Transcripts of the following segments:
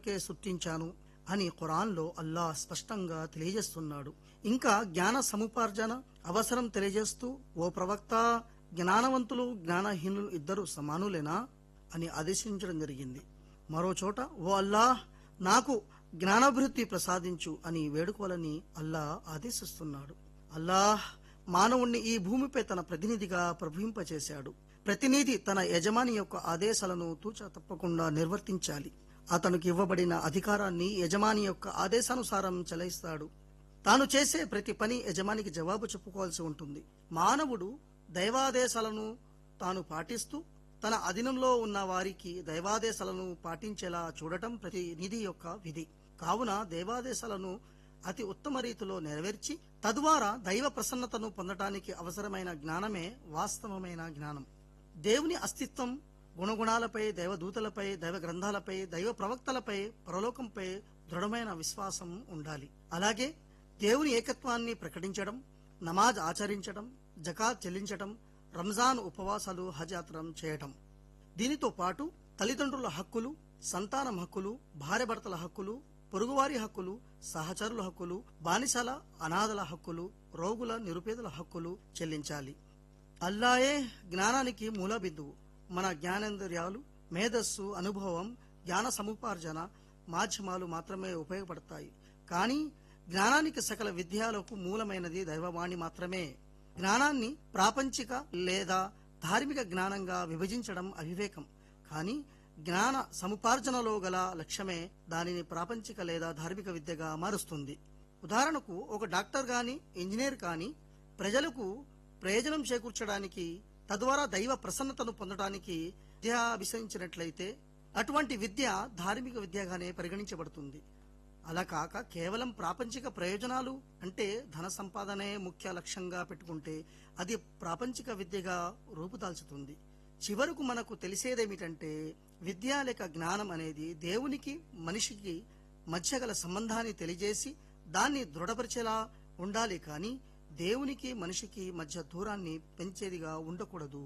కొరకే సృష్టించాను అని ఖురాన్లో అల్లాహ్ స్పష్టంగా తెలియజేస్తున్నాడు ఇంకా జ్ఞాన సముపార్జన అవసరం తెలియజేస్తూ ఓ ప్రవక్త జ్ఞానవంతులు జ్ఞానహీనులు ఇద్దరు సమానులేనా అని ఆదేశించడం జరిగింది మరో చోట ఓ అల్లాహ్ నాకు జ్ఞానాభివృద్ధి ప్రసాదించు అని వేడుకోవాలని అల్లాహ్ ఆదేశిస్తున్నాడు అల్లాహ్ మానవుణ్ణి ఈ భూమిపై తన ప్రతినిధిగా ప్రభవింపచేశాడు ప్రతినిధి తన యజమాని యొక్క ఆదేశాలను తూచా తప్పకుండా నిర్వర్తించాలి అతనికి ఇవ్వబడిన అధికారాన్ని యజమాని యొక్క ఆదేశానుసారం చెలాయిస్తాడు తాను చేసే ప్రతి పని యజమానికి జవాబు చెప్పుకోవాల్సి ఉంటుంది మానవుడు దైవాదేశాలను తాను పాటిస్తూ తన అధీనంలో ఉన్న వారికి దైవాదేశాలను పాటించేలా చూడటం ప్రతినిధి యొక్క విధి కావున దైవాదేశాలను అతి ఉత్తమ రీతిలో నెరవేర్చి తద్వారా దైవ ప్రసన్నతను పొందటానికి అవసరమైన జ్ఞానమే వాస్తవమైన జ్ఞానం దేవుని అస్తిత్వం గుణగుణాలపై దైవదూతలపై దైవ గ్రంథాలపై దైవ ప్రవక్తలపై పరలోకంపై దృఢమైన విశ్వాసం ఉండాలి అలాగే దేవుని ఏకత్వాన్ని ప్రకటించడం నమాజ్ ఆచరించడం జకాత్ చెల్లించడం రంజాన్ ఉపవాసాలు హజ్ యాత్రం చేయటం దీనితో పాటు తల్లిదండ్రుల హక్కులు సంతానం హక్కులు భార్యభర్తల హక్కులు పొరుగువారి హక్కులు సహచరుల హక్కులు బానిసల అనాథల హక్కులు రోగుల నిరుపేదల హక్కులు చెల్లించాలి అల్లాయే జ్ఞానానికి మూల బిందువు మన జ్ఞానేంద్రియాలు మేధస్సు అనుభవం జ్ఞాన సముపార్జన మాధ్యమాలు మాత్రమే ఉపయోగపడతాయి కానీ జ్ఞానానికి సకల విద్యాలకు మూలమైనది దైవవాణి మాత్రమే జ్ఞానాన్ని ప్రాపంచిక లేదా ధార్మిక జ్ఞానంగా విభజించడం అవివేకం కానీ జ్ఞాన సముపార్జనలో గల లక్ష్యమే దానిని ప్రాపంచిక లేదా ధార్మిక విద్యగా మారుస్తుంది ఉదాహరణకు ఒక డాక్టర్ గాని ఇంజనీర్ కాని ప్రజలకు ప్రయోజనం చేకూర్చడానికి తద్వారా దైవ ప్రసన్నతను పొందడానికి విద్య అభిసరించినట్లయితే అటువంటి విద్య ధార్మిక విద్యగానే పరిగణించబడుతుంది అలా కాక కేవలం ప్రాపంచిక ప్రయోజనాలు అంటే ధన సంపాదనే ముఖ్య లక్ష్యంగా పెట్టుకుంటే అది ప్రాపంచిక విద్యగా రూపుదాల్చుతుంది చివరకు మనకు తెలిసేదేమిటంటే విద్య లేక జ్ఞానం అనేది దేవునికి మనిషికి మధ్య గల సంబంధాన్ని తెలియజేసి దాన్ని దృఢపరిచేలా ఉండాలి కానీ దేవునికి మనిషికి మధ్య దూరాన్ని పెంచేదిగా ఉండకూడదు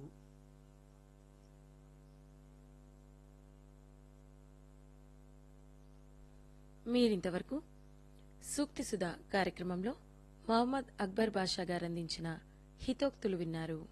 మీరింతవరకు సూక్తి సుధా కార్యక్రమంలో మహమ్మద్ అక్బర్ బాషా గారు అందించిన హితోక్తులు విన్నారు